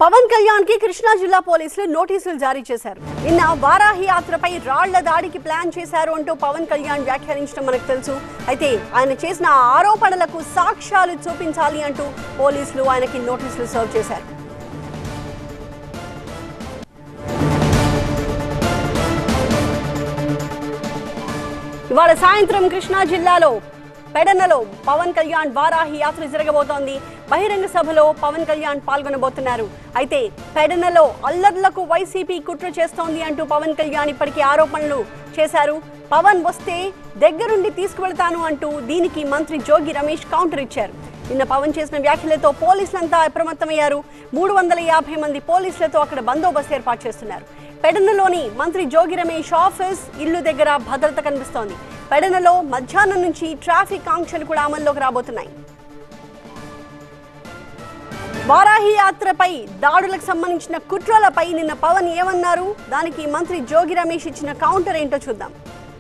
పవన్ కళ్యాణ్ కి కృష్ణా జిల్లా పోలీసులు నోటీసులు జారీ చేశారు నిన్న వారాహి యాత్రపై రాళ్ల దాడికి ప్లాన్ చేశారు అంటూ పవన్ కళ్యాణ్ వ్యాఖ్యానించడం మనకు తెలుసు అయితే ఆయన చేసిన ఆ ఆరోపణలకు సాక్ష్యాలు చూపించాలి అంటూ పోలీసులు ఆయనకి నోటీసులు సర్వ్ చేశారు ఇవాళ సాయంత్రం కృష్ణా జిల్లాలో పెడనలో పవన్ కళ్యాణ్ వారాహి యాత్ర జరగబోతోంది బహిరంగ సభలో పవన్ కళ్యాణ్ పాల్గొనబోతున్నారు అయితే పెడనలో అల్లర్లకు వైసీపీ కుట్ర చేస్తోంది అంటూ పవన్ కళ్యాణ్ ఇప్పటికీ ఆరోపణలు చేశారు పవన్ వస్తే దగ్గరుండి తీసుకువెళ్తాను అంటూ దీనికి మంత్రి జోగి రమేష్ కౌంటర్ ఇచ్చారు నిన్న పవన్ చేసిన వ్యాఖ్యలతో పోలీసులంతా అప్రమత్తమయ్యారు మూడు వందల యాభై మంది పోలీసులతో అక్కడ బందోబస్తు ఏర్పాటు చేస్తున్నారు పెడనలోని మంత్రి జోగి రమేష్ ఆఫీస్ ఇల్లు దగ్గర భద్రత కనిపిస్తోంది పెడనలో మధ్యాహ్నం నుంచి ట్రాఫిక్ ఆంక్షలు కూడా అమల్లోకి రాబోతున్నాయి వారాహి యాత్రపై దాడులకు సంబంధించిన కుట్రలపై నిన్న పవన్ ఏమన్నారు దానికి మంత్రి జోగి రమేష్ ఇచ్చిన కౌంటర్ ఏంటో చూద్దాం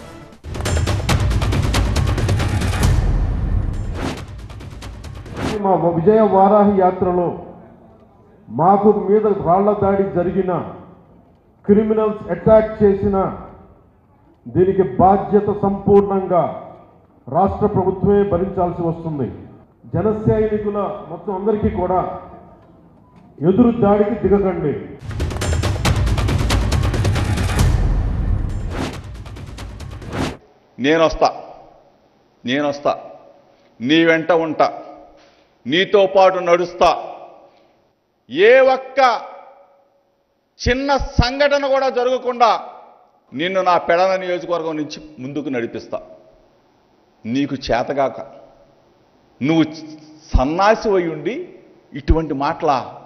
మా విజయ వారాహి యాత్రలో మాకు మీద రాళ్ల దాడి జరిగిన క్రిమినల్స్ అటాక్ చేసిన దీనికి బాధ్యత సంపూర్ణంగా రాష్ట్ర ప్రభుత్వమే భరించాల్సి వస్తుంది జన సైనికుల మొత్తం అందరికీ కూడా ఎదురు దాడికి దిగకండి నేనొస్తా నేనొస్తా నీ వెంట ఉంటా నీతో పాటు నడుస్తా ఏ ఒక్క చిన్న సంఘటన కూడా జరగకుండా నిన్ను నా పెడన నియోజకవర్గం నుంచి ముందుకు నడిపిస్తా నీకు చేతగాక నువ్వు సన్నాసి అయి ఉండి ఇటువంటి మాటల